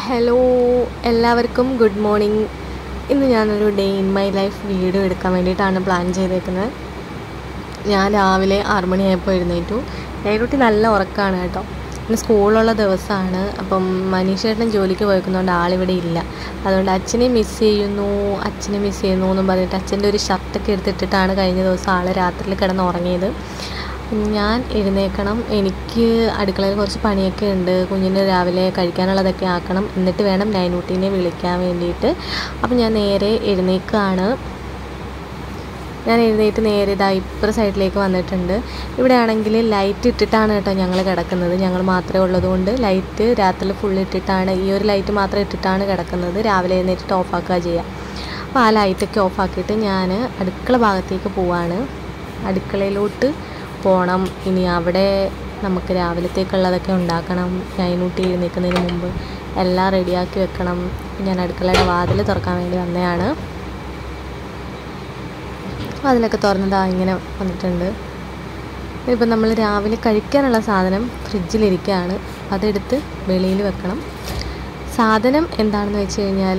Hello എല്ലാവർക്കും good morning ഇന്ന് ഞാനൊരു day in my life video എടുക്കാൻ വേണ്ടിയിട്ടാണ് പ്ലാൻ ചെയ്തേക്കുന്നത് ഞാൻ രാവിലെ ആറ് മണിയായപ്പോൾ എഴുന്നേറ്റു നേരിട്ട് നല്ല ഉറക്കമാണ് കേട്ടോ ഇന്ന് സ്കൂളുള്ള ദിവസമാണ് അപ്പം മനീഷേട്ടൻ ജോലിക്ക് പോയിക്കുന്നതുകൊണ്ട് ആളിവിടെ ഇല്ല അതുകൊണ്ട് അച്ഛനെ മിസ് ചെയ്യുന്നു അച്ഛനെ മിസ് ചെയ്യുന്നു എന്നും പറഞ്ഞിട്ട് അച്ഛൻ്റെ ഒരു ഷർട്ടൊക്കെ എടുത്തിട്ടിട്ടാണ് കഴിഞ്ഞ ദിവസം ആൾ രാത്രിയിൽ കിടന്ന് ഉറങ്ങിയത് ഞാൻ എഴുന്നേക്കണം എനിക്ക് അടുക്കളയിൽ കുറച്ച് പണിയൊക്കെ ഉണ്ട് കുഞ്ഞിന് രാവിലെ കഴിക്കാനുള്ളതൊക്കെ ആക്കണം എന്നിട്ട് വേണം നൈനൂട്ടീനെ വിളിക്കാൻ വേണ്ടിയിട്ട് അപ്പം ഞാൻ നേരെ എഴുന്നേൽക്കുകയാണ് ഞാൻ എഴുന്നേറ്റ് നേരെ ഇതാ ഇപ്പുറ സൈഡിലേക്ക് വന്നിട്ടുണ്ട് ഇവിടെ ആണെങ്കിൽ ലൈറ്റ് ഇട്ടിട്ടാണ് കേട്ടോ ഞങ്ങൾ കിടക്കുന്നത് ഞങ്ങൾ മാത്രമേ ഉള്ളതുകൊണ്ട് ലൈറ്റ് രാത്രി ഫുൾ ഇട്ടിട്ടാണ് ഈ ഒരു ലൈറ്റ് മാത്രം ഇട്ടിട്ടാണ് കിടക്കുന്നത് രാവിലെ എഴുന്നേറ്റിട്ട് ഓഫാക്കുക ചെയ്യുക അപ്പോൾ ആ ലൈറ്റൊക്കെ ഓഫാക്കിയിട്ട് ഞാൻ അടുക്കള ഭാഗത്തേക്ക് പോവാണ് അടുക്കളയിലോട്ട് പോകണം ഇനി അവിടെ നമുക്ക് രാവിലത്തേക്കുള്ളതൊക്കെ ഉണ്ടാക്കണം നൈനൂട്ടി എഴുന്നേൽക്കുന്നതിന് മുമ്പ് എല്ലാം റെഡിയാക്കി വെക്കണം ഞാൻ അടുക്കളയുടെ വാതിൽ തുറക്കാൻ വേണ്ടി വന്നതാണ് അതിലൊക്കെ തുറന്നതാ ഇങ്ങനെ വന്നിട്ടുണ്ട് ഇപ്പം നമ്മൾ രാവിലെ കഴിക്കാനുള്ള സാധനം ഫ്രിഡ്ജിലിരിക്കുകയാണ് അതെടുത്ത് വെളിയിൽ വെക്കണം സാധനം എന്താണെന്ന് വെച്ച് കഴിഞ്ഞാൽ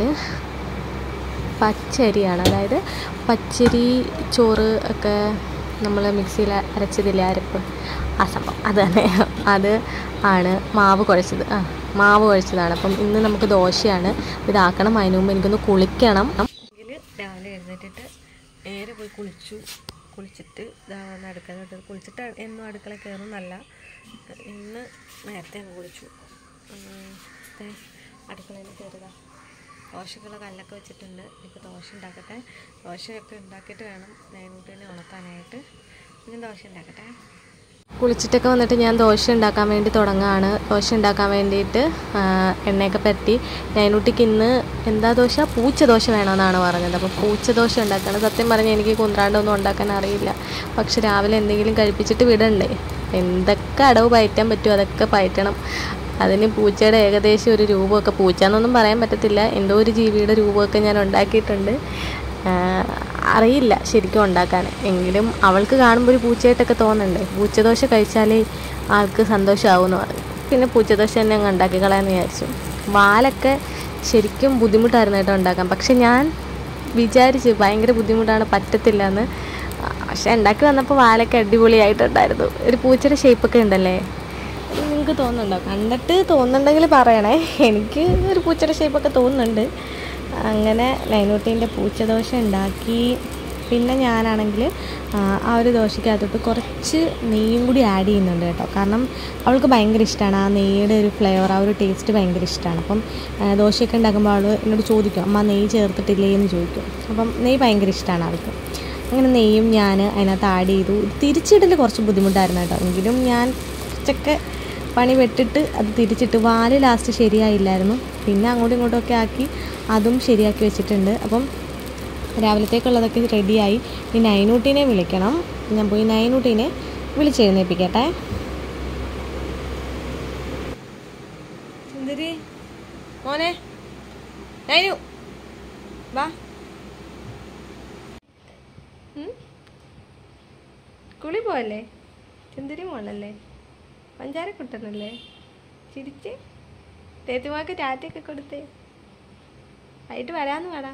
പച്ചരിയാണ് അതായത് പച്ചരി ചോറ് ഒക്കെ നമ്മൾ മിക്സിയിൽ അരച്ചതില്ലേ അരപ്പ് ആ സംഭവം അത് തന്നെ അത് ആണ് മാവ് കുഴച്ചത് ആ മാവ് കുഴച്ചതാണ് അപ്പം ഇന്ന് നമുക്ക് ദോശയാണ് ഇതാക്കണം അതിന് മുമ്പ് എനിക്കൊന്ന് കുളിക്കണം രാവിലെ എഴുന്നേറ്റിട്ട് നേരെ പോയി കുളിച്ചു കുളിച്ചിട്ട് ഇതാ വന്ന് അടുക്കള കുളിച്ചിട്ട് എന്നും അടുക്കള കയറുന്നല്ല ഇന്ന് നേരത്തെ അങ്ങ് കുളിച്ചു അടുക്കളയിൽ കയറുക ദോശക്കുള്ള കല്ലൊക്കെ വെച്ചിട്ടുണ്ട് ഇപ്പോൾ ദോശ ഉണ്ടാക്കട്ടെ ദോശയൊക്കെ ഉണ്ടാക്കിയിട്ട് വേണം നൈനൂട്ടിനെ ഉണക്കാനായിട്ട് ഇനി ദോശ ഉണ്ടാക്കട്ടെ കുളിച്ചിട്ടൊക്കെ വന്നിട്ട് ഞാൻ ദോശ ഉണ്ടാക്കാൻ വേണ്ടി തുടങ്ങുകയാണ് ദോശ ഉണ്ടാക്കാൻ വേണ്ടിയിട്ട് എണ്ണയൊക്കെ പരത്തി നൈനൂട്ടിക്ക് ഇന്ന് എന്താ ദോശ പൂച്ച ദോശ വേണമെന്നാണ് പറഞ്ഞത് അപ്പോൾ പൂച്ച ദോശ ഉണ്ടാക്കണം സത്യം പറഞ്ഞാൽ എനിക്ക് കുന്ത്രാണ്ടൊന്നും ഉണ്ടാക്കാൻ അറിയില്ല പക്ഷെ രാവിലെ എന്തെങ്കിലും കഴിപ്പിച്ചിട്ട് വിടണ്ടേ എന്തൊക്കെ അടവ് പയറ്റാൻ പറ്റുമോ അതൊക്കെ പയറ്റണം അതിന് പൂച്ചയുടെ ഏകദേശം ഒരു രൂപമൊക്കെ പൂച്ച എന്നൊന്നും പറയാൻ പറ്റത്തില്ല എന്തോ ഒരു ജീവിയുടെ രൂപമൊക്കെ ഞാൻ ഉണ്ടാക്കിയിട്ടുണ്ട് അറിയില്ല ശരിക്കും ഉണ്ടാക്കാൻ എങ്കിലും അവൾക്ക് കാണുമ്പോൾ ഒരു പൂച്ചയായിട്ടൊക്കെ തോന്നണ്ടേ പൂച്ചദോശ കഴിച്ചാലേ ആൾക്ക് സന്തോഷമാവുമെന്ന് പറഞ്ഞു പിന്നെ പൂച്ചദോശ തന്നെ അങ്ങ് ഉണ്ടാക്കി കളയാന്ന് വിചാരിച്ചു വാലൊക്കെ ശരിക്കും ബുദ്ധിമുട്ടായിരുന്നു കേട്ടോ ഉണ്ടാക്കാൻ പക്ഷെ ഞാൻ വിചാരിച്ചു ഭയങ്കര ബുദ്ധിമുട്ടാണ് പറ്റത്തില്ല എന്ന് പക്ഷെ ഉണ്ടാക്കി വന്നപ്പോൾ വാലൊക്കെ അടിപൊളിയായിട്ടുണ്ടായിരുന്നു ഒരു പൂച്ചയുടെ ഷേപ്പൊക്കെ ഉണ്ടല്ലേ നിങ്ങൾക്ക് തോന്നുന്നുണ്ടോ കണ്ടിട്ട് തോന്നുന്നുണ്ടെങ്കിൽ പറയണേ എനിക്ക് ഒരു പൂച്ചയുടെ ഷേപ്പൊക്കെ തോന്നുന്നുണ്ട് അങ്ങനെ ലൈനൂട്ടീൻ്റെ പൂച്ചദോശ ഉണ്ടാക്കി പിന്നെ ഞാനാണെങ്കിൽ ആ ഒരു ദോശയ്ക്കകത്തോട്ട് കുറച്ച് നെയ്യും കൂടി ആഡ് ചെയ്യുന്നുണ്ട് കേട്ടോ കാരണം അവൾക്ക് ഭയങ്കര ഇഷ്ടമാണ് ആ നെയ്യുടെ ഒരു ഫ്ലേവർ ആ ഒരു ടേസ്റ്റ് ഭയങ്കര ഇഷ്ടമാണ് അപ്പം ദോശയൊക്കെ ഉണ്ടാക്കുമ്പോൾ അവൾ എന്നോട് ചോദിക്കും അമ്മ നെയ്യ് ചേർത്തിട്ടില്ലേ എന്ന് ചോദിക്കും അപ്പം നെയ്യ് ഭയങ്കര ഇഷ്ടമാണ് അവൾക്ക് അങ്ങനെ നെയ്യും ഞാൻ അതിനകത്ത് ആഡ് ചെയ്തു തിരിച്ചിടൽ കുറച്ച് ബുദ്ധിമുട്ടായിരുന്നു കേട്ടോ എങ്കിലും ഞാൻ കുറച്ചൊക്കെ പണി വെട്ടിട്ട് അത് തിരിച്ചിട്ട് വാല് ലാസ്റ്റ് ശരിയായില്ലായിരുന്നു പിന്നെ അങ്ങോട്ടും ഇങ്ങോട്ടും ഒക്കെ ആക്കി അതും ശരിയാക്കി വെച്ചിട്ടുണ്ട് അപ്പം രാവിലത്തേക്കുള്ളതൊക്കെ റെഡിയായി ഈ നൈനൂട്ടീനെ വിളിക്കണം ഞാൻ പോയി നൈനൂട്ടീനെ വിളിച്ചെഴുന്നേൽപ്പിക്കട്ടെ സുന്ദരി മോനെ നൈനു വാ കുളി പോയല്ലേ സുന്ദരി മോളല്ലേ പഞ്ചാര കുട്ടനല്ലേ ചിരിച്ച് തേത്തുമാക്ക് ടാറ്റയൊക്കെ കൊടുത്തേ ആയിട്ട് വരാന്ന് വേടാ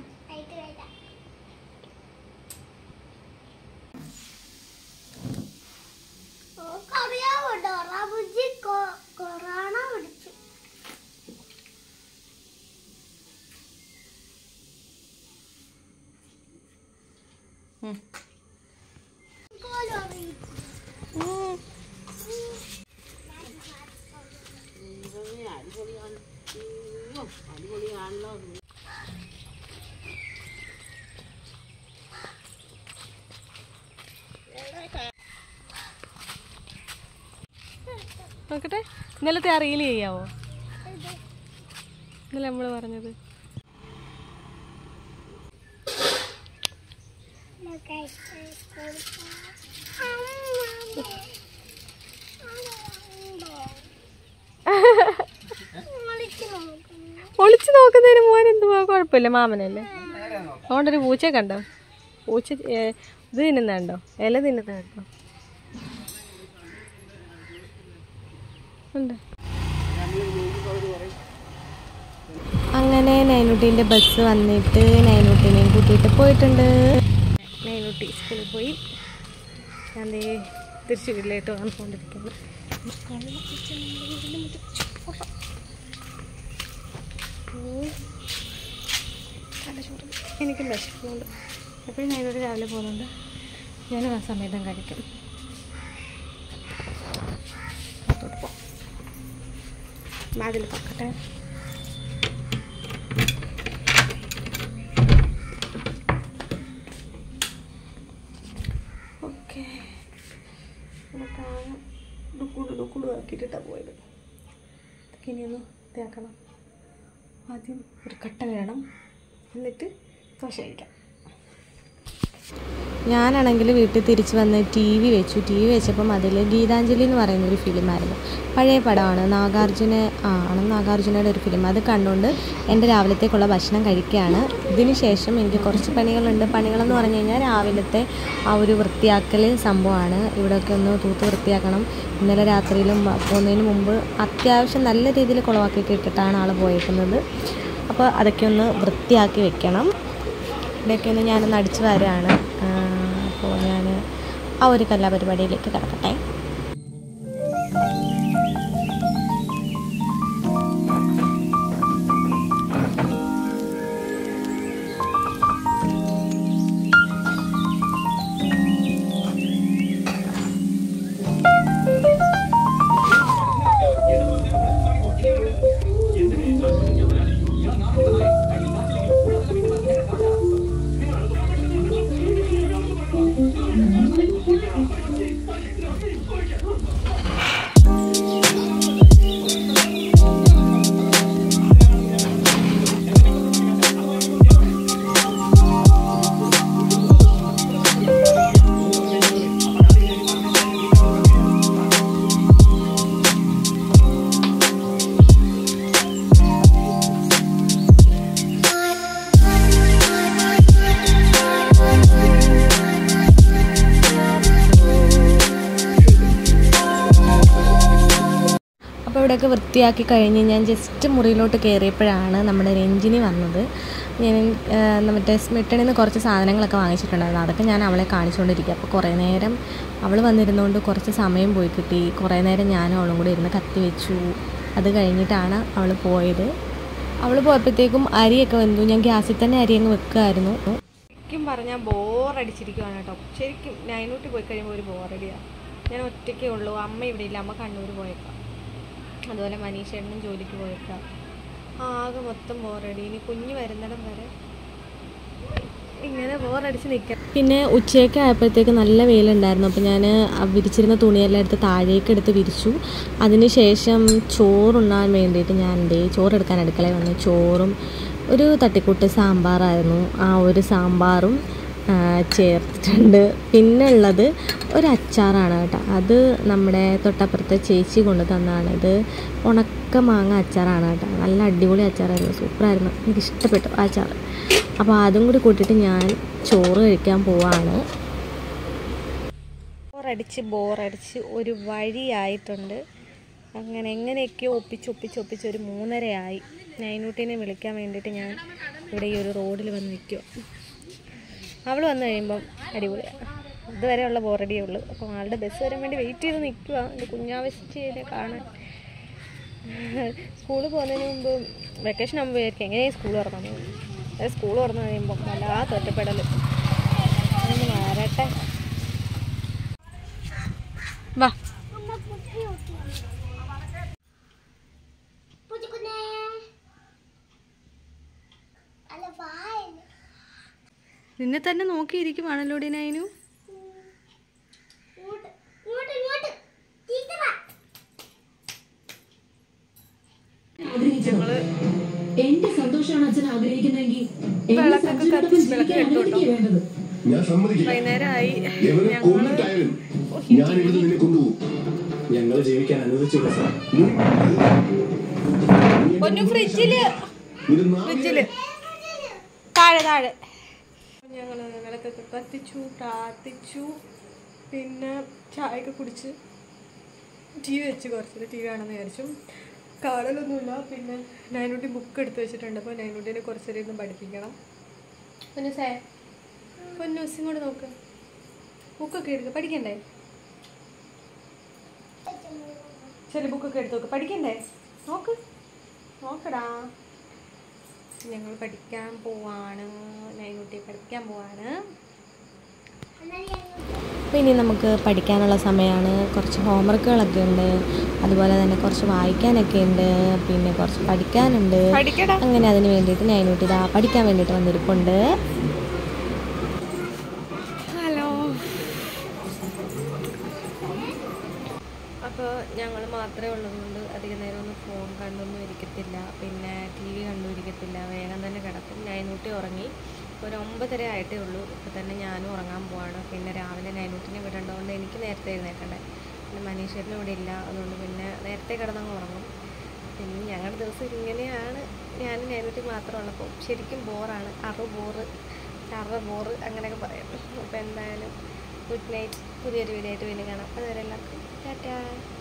കൊറോണ പിടിച്ചു നോക്കട്ടെ ഇന്നലത്തെ ആ റീൽ ചെയ്യാവോ ഇന്നലെ നമ്മൾ പറഞ്ഞത് ഒളിച്ചു നോക്കുന്നതിന് മോൻ എന്തുവാ കുഴപ്പമില്ല മാമനല്ലേ അതുകൊണ്ടൊരു പൂച്ച കണ്ടോ പൂച്ച ഏ, ഇത് തിന്നുന്നുണ്ടോ ഇല തിന്നുന്നുണ്ടോ ഉണ്ട് അങ്ങനെ നൈനുട്ടീൻ്റെ ബസ് വന്നിട്ട് നൈനുട്ടീനെയും കൂട്ടിയിട്ട് പോയിട്ടുണ്ട് നൈനുട്ടി സ്കൂളിൽ പോയി ഞാൻ ദേ തിരിച്ച് വീട്ടിലേക്ക് വന്നുകൊണ്ടിരിക്കുന്നു എനിക്ക് വിശക്കുന്നുണ്ട് എപ്പോഴും നൈനോട്ട് രാവിലെ പോകുന്നുണ്ട് ഞാനും ആ സമയത്തും കഴിക്കും അകത്തോട്ട് പോവാം. വാതിൽ തുറക്കട്ടെ ഓക്കെ ഡുക്കുടു ഡുക്കുടു ആക്കിയിട്ടാണ് പോയത് ഇതൊക്കെ ഇനിയൊന്ന് തേക്കണം ആദ്യം ഒരു കട്ട വേണം എന്നിട്ട് ദോശ കഴിക്കാം ഞാനാണെങ്കിൽ വീട്ടിൽ തിരിച്ച് വന്ന് ടി വി വെച്ചു ടി വി വെച്ചപ്പം അതിൽ ഗീതാഞ്ജലി എന്ന് പറയുന്ന ഒരു ഫിലിമായിരുന്നു പഴയ പടമാണ് നാഗാർജുന ആ ആണ് നാഗാർജുനയുടെ ഒരു ഫിലിം അത് കണ്ടുകൊണ്ട് എൻ്റെ രാവിലത്തേക്കുള്ള ഭക്ഷണം കഴിക്കുകയാണ് ഇതിന് ശേഷം എനിക്ക് കുറച്ച് പണികളുണ്ട് പണികളെന്ന് പറഞ്ഞു കഴിഞ്ഞാൽ രാവിലത്തെ ആ ഒരു വൃത്തിയാക്കൽ സംഭവമാണ് ഇവിടെയൊക്കെ ഒന്ന് തൂത്ത് വൃത്തിയാക്കണം ഇന്നലെ രാത്രിയിലും പോകുന്നതിന് മുമ്പ് അത്യാവശ്യം നല്ല രീതിയിൽ കുളവാക്കിയൊക്കെ ഇട്ടിട്ടാണ് ആൾ പോയേക്കുന്നത് അപ്പോൾ അതൊക്കെ ഒന്ന് വൃത്തിയാക്കി വെക്കണം ഇവിടെയൊക്കെ ഒന്ന് ഞാനൊന്ന് അടിച്ചു വരാണ് അപ്പോൾ ഞാൻ ആ ഒരു കലാപരിപാടിയിലേക്ക് കിടക്കട്ടെ അപ്പോൾ ഇവിടെയൊക്കെ വൃത്തിയാക്കി കഴിഞ്ഞ് ഞാൻ ജസ്റ്റ് മുറിയിലോട്ട് കയറിയപ്പോഴാണ് നമ്മുടെ രഞ്ജിനി വന്നത് ഞാൻ ആ, മറ്റേ സ്മിട്ടണിൽ നിന്ന് കുറച്ച് സാധനങ്ങളൊക്കെ വാങ്ങിച്ചിട്ടുണ്ടായിരുന്നു അതൊക്കെ ഞാൻ അവളെ കാണിച്ചുകൊണ്ടിരിക്കുക അപ്പോൾ കുറേ നേരം അവൾ വന്നിരുന്നുകൊണ്ട് കുറച്ച് സമയം പോയി കിട്ടി കുറേ നേരം ഞാനും അവളും കൂടി ഇരുന്ന് കത്തി വെച്ചു അത് കഴിഞ്ഞിട്ടാണ് അവൾ പോയത് അവൾ പോയപ്പോഴത്തേക്കും അരിയൊക്കെ വന്നു ഞാൻ ഗ്യാസിൽ തന്നെ അരി അങ്ങ് വെക്കുമായിരുന്നു ശരിക്കും പറഞ്ഞാൽ ബോറടിച്ചിരിക്കുവാണ് കേട്ടോ ശരിക്കും നൈനൂട്ടി പോയി കഴിയുമ്പോൾ ഒരു ബോറടിയാണ് ഞാൻ ഒറ്റയ്ക്കേ ഉള്ളൂ അമ്മ ഇവിടെ ഇല്ല അമ്മ കണ്ണൂർ പോയേക്കാം അതുപോലെ മനീഷേട്ടനും ജോലിക്ക് പോയേക്കാം ആകെ മൊത്തം ബോറടി ഇനി കുഞ്ഞ് വരുന്നിടം വരെ ഇങ്ങനെ ബോറടിച്ച് നിൽക്കാം പിന്നെ ഉച്ചയൊക്കെ ആയപ്പോഴത്തേക്ക് നല്ല വെയിലുണ്ടായിരുന്നു അപ്പോൾ ഞാൻ വിരിച്ചിരുന്ന തുണിയെല്ലാം എടുത്ത് താഴേക്ക് എടുത്ത് വിരിച്ചു അതിനുശേഷം ചോറുണ്ണാൻ വേണ്ടിയിട്ട് ഞാൻ എൻ്റെ ചോറെടുക്കാൻ അടുക്കളയിൽ വന്നു ചോറും ഒരു തട്ടിക്കൂട്ട് സാമ്പാറായിരുന്നു ആ ഒരു സാമ്പാറും ആ, ചേർത്തിട്ടുണ്ട് പിന്നെ ഉള്ളത് ഒരു അച്ചാറാണ് കേട്ടോ അത് നമ്മുടെ തൊട്ടപ്പുറത്തെ ചേച്ചി കൊണ്ട് തന്നതാണ് ഇത് ഉണക്ക മാങ്ങ അച്ചാറാണ് കേട്ടോ നല്ല അടിപൊളി അച്ചാറായിരുന്നു സൂപ്പറായിരുന്നു എനിക്ക് ഇഷ്ടപ്പെട്ടു ആ അച്ചാർ അപ്പോൾ അതും കൂടി കൂട്ടിയിട്ട് ഞാൻ ചോറ് കഴിക്കാൻ പോവാണ് ബോറടിച്ച് ബോറടിച്ച് ഒരു വഴിയായിട്ടുണ്ട് അങ്ങനെ എങ്ങനെയൊക്കെയോ ഒപ്പിച്ച് ഒപ്പിച്ച് ഒപ്പിച്ച് ഒരു മൂന്നരയായി നൈനൂട്ടിനെ വിളിക്കാൻ വേണ്ടിയിട്ട് ഞാൻ ഇവിടെ ഈ ഒരു റോഡിൽ വന്ന് നിൽക്കുക അവൾ വന്നു കഴിയുമ്പം അടിപൊളിയാണ് ഇതുവരെയുള്ള ബോറടിയേ ഉള്ളൂ അപ്പോൾ ആളുടെ ബസ് വരാൻ വേണ്ടി വെയിറ്റ് ചെയ്ത് നിൽക്കുക എൻ്റെ കുഞ്ഞാവശ്യനെ കാണാൻ സ്കൂളിൽ പോകുന്നതിന് മുമ്പ് വെക്കേഷൻ ആകുമ്പോൾ വിചാരിക്കും എങ്ങനെയാണ് സ്കൂൾ തുറന്നു സ്കൂൾ തുറന്നു കഴിയുമ്പോൾ വല്ലാത്ത ഒറ്റപ്പെടൽ ഒന്ന് വരട്ടെ വാ അമ്മ കുട്ടി നോക്കി പൂച്ചക്കുഞ്ഞേ അല്ല വായന നിന്നെ തന്നെ നോക്കിയിരിക്കുവാണല്ലോ നൈനു ഇങ്ങോട്ട് ഇങ്ങോട്ട് ഇങ്ങോട്ട് ടീച്ചറാ എന്റെ സന്തോഷമാണ് അച്ഛൻ ആഗ്രഹിക്കുന്നതെങ്കിൽ എന്റെ വിളക്കൊക്കെ സഞ്ജുവിനോടൊപ്പം കത്തിച്ച് ജീവിക്കാൻ വിളക്ക് അനുവദിക്കുക വേണ്ടത് ഞാൻ സമ്മതിക്കില്ല വൈകുന്നേരമായി എവനെ കൊന്നിട്ടായാലും ഞാൻ ഇവിടെ നിന്നെ കൊണ്ടുപോകും ഞങ്ങൾ ജീവിക്കാൻ അനുവദിച്ചുള്ളൂ സാർ പൊന്നു ഫ്രിഡ്ജില് ഇത് നാ- ഫ്രിഡ്ജില് താഴെ താഴെ ഞങ്ങൾ വിളക്കൊക്കെ കത്തിച്ചു പ്രാർത്ഥിച്ചു പിന്നെ ചായയൊക്കെ കുടിച്ച് ടി വി വെച്ച് കുറച്ച് ടി വി കാണാമെന്ന് വിചാരിച്ചു കാണലൊന്നുമില്ല പിന്നെ നൈനൂട്ടി ബുക്ക് എടുത്ത് വെച്ചിട്ടുണ്ട് അപ്പോൾ നൈനൂട്ടിനെ കുറച്ചേരം ഇരുന്ന് പഠിപ്പിക്കണം പൊന്നുസേ പൊന്നൂസും കൂടെ നോക്ക് ബുക്കൊക്കെ എടുക്കുക പഠിക്കണ്ടേ ശരി ബുക്കൊക്കെ എടുത്ത് നോക്ക് പഠിക്കണ്ടേ നോക്ക് നോക്കടാ ഞങ്ങൾ പഠിക്കാൻ പോവാണ് നൈനൂട്ടിയെ പഠിക്കാൻ പോവാണ് എന്നാൽ ഞങ്ങൾ അപ്പോൾ ഇനി നമുക്ക് പഠിക്കാനുള്ള സമയമാണ് കുറച്ച് ഹോംവർക്കുകളൊക്കെ ഉണ്ട് അതുപോലെ തന്നെ കുറച്ച് വായിക്കാനൊക്കെ ഉണ്ട് പിന്നെ കുറച്ച് പഠിക്കാനുണ്ട് അങ്ങനെ അതിന് വേണ്ടിയിട്ട് നൈനൂട്ടി ഇതാ പഠിക്കാൻ വേണ്ടിയിട്ട് വന്നിരിപ്പുണ്ട് ഹലോ അപ്പോൾ ഞങ്ങൾ മാത്രമേ ഉള്ളതുകൊണ്ട് അധികം നേരം ഒന്നും ഫോൺ കണ്ടൊന്നും ഇരിക്കത്തില്ല പിന്നെ ടി വി കണ്ടും ഇരിക്കത്തില്ല വേഗം തന്നെ കിടക്കും നൈനൂട്ടി ഉറങ്ങി ഒരു ഒമ്പതര ആയിട്ടേ ഉള്ളൂ ഇപ്പോൾ തന്നെ ഞാനും ഉറങ്ങാൻ പോവാണ് പിന്നെ രാവിലെ നൈനൂട്ടിനെ വിടേണ്ടതുകൊണ്ട് എനിക്ക് നേരത്തെ എഴുന്നേക്കണ്ടേ പിന്നെ മനീഷേട്ടനും ഇവിടെ ഇല്ല അതുകൊണ്ട് പിന്നെ നേരത്തെ കിടന്നങ്ങ് ഉറങ്ങും പിന്നെ ഞങ്ങളുടെ ദിവസം ഇങ്ങനെയാണ് ഞാനും നൈനൂട്ടി മാത്രമുള്ളപ്പോൾ ശരിക്കും ബോറാണ് അറ ബോറ് ചറ ബോറ് അങ്ങനെയൊക്കെ പറയാം അപ്പോൾ എന്തായാലും ഗുഡ് നൈറ്റ് പുതിയൊരു വീഡിയോ ആയിട്ട് വീണ്ടും കാണാം അതുവരെ എല്ലാവർക്കും ടാറ്റാ